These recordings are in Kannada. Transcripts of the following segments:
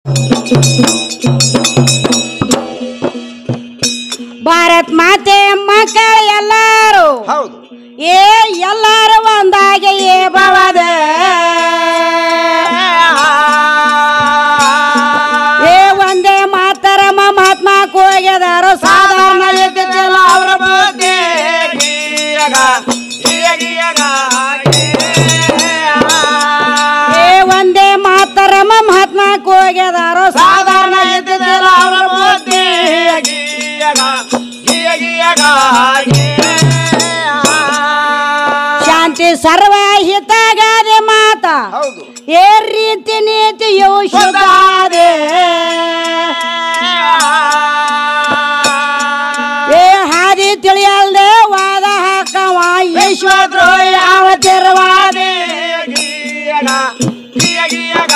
ಭಾರತ್ ಮಾತೆ ಮಕ್ಕಳು ಎಲ್ಲಾರು ಹೌದು ಏ ಎಲ್ಲಾರು ಒಂದಾಗೆ ಏ ಭವದ ಏ ಒಂದೇ ಮಾತರಮ್ಮ ಮಹಾತ್ಮ ಹೋಗ್ಯದಾರು ಸಾಧಾರಣ ಇದ್ದಿದ್ದಿಲ್ಲ ಅವರ ಬುದ್ಧಿ ಗೀಯಗ, ಗೀಯ ಗೀಯಗ, ಏ ಒಂದೇ ಮಾತರಮ್ಮ ಮಹಾತ್ಮ ಹೋಗ್ಯದಾರು ಸಾಧಾರಣ ಇದ್ದಿದ್ದಿಲ್ಲ ಅವರ ಬುದ್ಧಿ ಗೀಯಗ, ಗೀಯ ಗೀಯಗ, ಶಾಂತಿ ಸರ್ವ ಹಿತಗಾದೆ ಮಾತ ಹೌದು ಏ ರೀತಿ ನೀತಿಯು ಶುದ್ಧಾದೆ ಏ ಹಾದಿ ತಿಳಿಯಲ್ದೆ ವಾದ ಹಾಕವ ಈಶ್ವರ ಯಾವ ತೆರವಾದೆ ಗೀಯಗ, ಗೀಯ ಗೀಯಗ,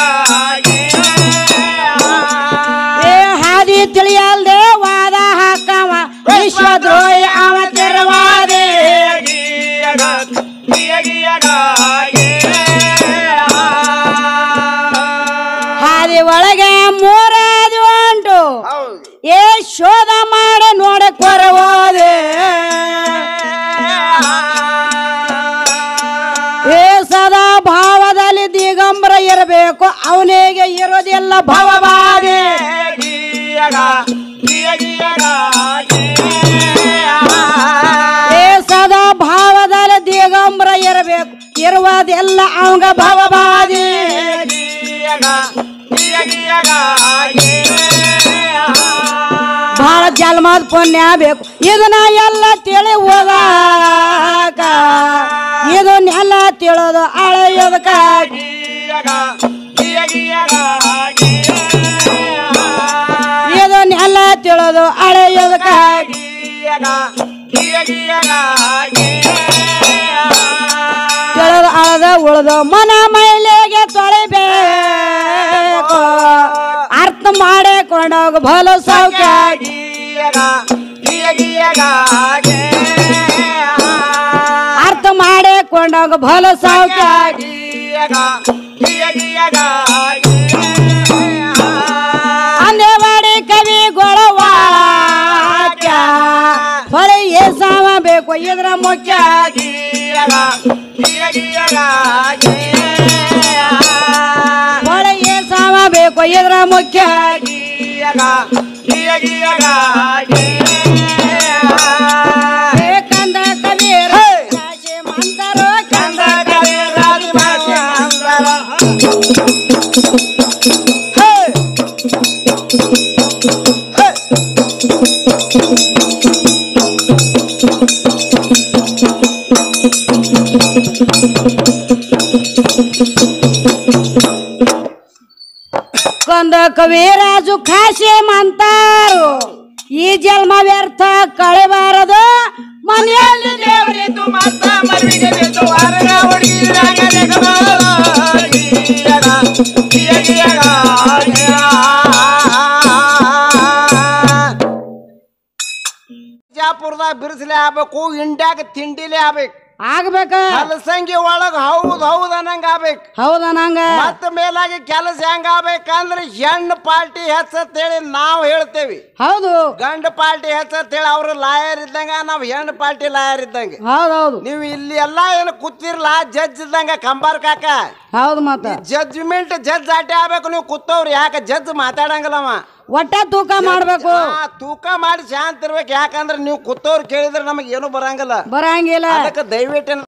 ಏ ಹಾದಿ ತಿಳಿಯಲ್ದೆ ವಾದ ಹಾಕವ ವಿಶ್ವದ್ರೋಹಿ ಅವ ತೆರವಾದೆ ಗೀಯಗ, ಗೀಯ ಗೀಯಗ, ಹಾದಿ ಒಳಗೆ ಮೂರದು ಉಂಟು ಹೌದು ಏ ಶೋಧ ಮಾಡಿ ನೋಡ ಕೊರವಾದೆ ಏ ಸದಾ ಭಾವದಲ್ಲಿ ದಿಗಂಬರ ಇರಬೇಕು ಅವನಿಗೆ ಇರೋದಿಲ್ಲ ಭವಬಾಧೆ ಗೀಯಗ, ಗೀಯ ಗೀಯಗ, ಏ ಸದಾ ಭಾವದಲ್ಲಿ ದಿಗಂಬರ ಇರಬೇಕು ಇರುವುದೆಲ್ಲ ಅವಂಗ ಭವಬಾಧೆ ಗೀಯಗ, ಗೀಯ ಗೀಯಗ, ಬಹಳ ಜನ್ಮದ ಪುಣ್ಯ ಬೇಕು ಇದನ್ನ ಎಲ್ಲ ತಿಳಿ ಹೋಗಾಕ ಇದನ್ನೆಲ್ಲ ತಿಳಿದು ಅಳೆಯೋದಕ್ಕ ಗೀಯಗ, ಗೀಯ ಗೀಯಗ, ಇದನ್ನೆಲ್ಲ ತಿಳಿದು ಅಳೆಯೋದಕ್ಕ ಗೀಯಗ, ಗೀಯ ಗೀಯಗ, ತಿಳಿದು ಅಳದ ಉಳಿದು ಮನ ಮೈಲಿಗೆ ತೊಳಿಬೇಕು ಅರ್ಥ ಮಾಡಿಕೊಂಡೋಗ ಬಲ ಸೌಖ್ಯ ಗೀಯಗ, ಗೀಯ ಗೀಯಗ, ಅರ್ಥ ಮಾಡಿಕೊಂಡೋಗ ಬಲ ಸೌಖ್ಯ ಗೀಯಗ, ಗೀಯ ಗೀಯಗ, ಅಂದೇವಾಡಿ ಕವಿಗಳ ವಾಕ್ಯ ಹೊಳೆ ಏಸಾವ ಬೇಕು ಇದ್ರ ಮುಖ್ಯ ಗೀಯಗ, ಗೀಯ ಗೀಯಗ, ಹೊಳೆ ಏಸಾವ ಬೇಕು ಇದ್ರ ಮುಖ್ಯ ಗೀಯಗ, ಗೀಯ ಗೀಯಗ, ಏ ಕಂದ ಕಬೀರ ಕಾಶಿ ಮಂದರು ಕಂದ ಕಂದ ಕವಿರಾಜ ಭಾಷೆ ಅಂದರ. ಕಂದ ಕವಿರಾಜು ಕಾಶಿ ಮಂತಾರು ಈ ಜನ್ಮ ವ್ಯರ್ಥ ಕಳೆಬಾರದು ಮನೆಯಲ್ಲಿ ದೇವರಿದ್ದು ಮಾತ ಮರುವಿಗೆ ಬಿದ್ದು ವಾರಗ ಹುಡುಗಿರಾಗ ಜಗಮಾಲ. ಗೀಯಗ, ಗೀಯ ಗೀಯಗ, ಬಿಜಾಪುರದಾಗ ಬಿರುಸಲೇ ಆಗ್ಬೇಕು ಇಂಡ್ಯಾಗ ತಿಂಡಿಲೇ ಆಗ್ಬೇಕು ಆಗ್ಬೇಕ ಕಲಸಂಗಿ ಒಳಗ ಹೌದ್ ಹೌದ್ ಅನ್ನಂಗ ಆಗ್ಬೇಕು ಹೌದ ನಂಗ ಮತ್ತ ಮೇಲಾಗಿ ಕೆಲಸ ಹೆಂಗ ಆಗ್ಬೇಕಂದ್ರೆ ಹೆಣ್ಣು ಪಾರ್ಟಿ ಹೆಚ್ಚತ್ತೇಳಿ ನಾವು ಹೇಳ್ತೇವಿ ಹೌದು ಗಂಡ ಪಾರ್ಟಿ ಹೆಚ್ಚತ್ತೇಳಿ ಅವ್ರು ಲಾಯರ್ ಇದ್ದಂಗ ನಾವು ಹೆಣ್ಣು ಪಾರ್ಟಿ ಲಾಯರ್ ಇದ್ದಂಗೆ ಹೌದೌದು ನೀವು ಇಲ್ಲಿ ಎಲ್ಲಾ ಏನು ಕೂತಿರ್ಲ ಜಡ್ಜ್ ಇದ್ದಂಗ ಕಂಬಾರ್ ಕಾಕ ಹೌದು ಮತ್ತ ಜಡ್ಜ್ಮೆಂಟ್ ಜಡ್ಜ್ ಆಟೆ ಆಗ್ಬೇಕು ನೀವು ಕೂತವ್ರಿ ಯಾಕೆ ಜಡ್ಜ್ ಮಾತಾಡಂಗಿಲ್ಲವ ಒಟ್ಟ ತೂಕ ಮಾಡ್ಬೇಕು ಆ, ತೂಕ ಮಾಡಿ ಶಾಂತ ಇರ್ಬೇಕು ಯಾಕಂದ್ರೆ ನೀವು ಕೂತವ್ರು ಕೇಳಿದ್ರೆ ನಮಗೆ ಏನು ಬರಂಗಿಲ್ಲ ಬರಂಗಿಲ್ಲ ಅದಕ್ಕೆ ದಯವಿಟ್ಟು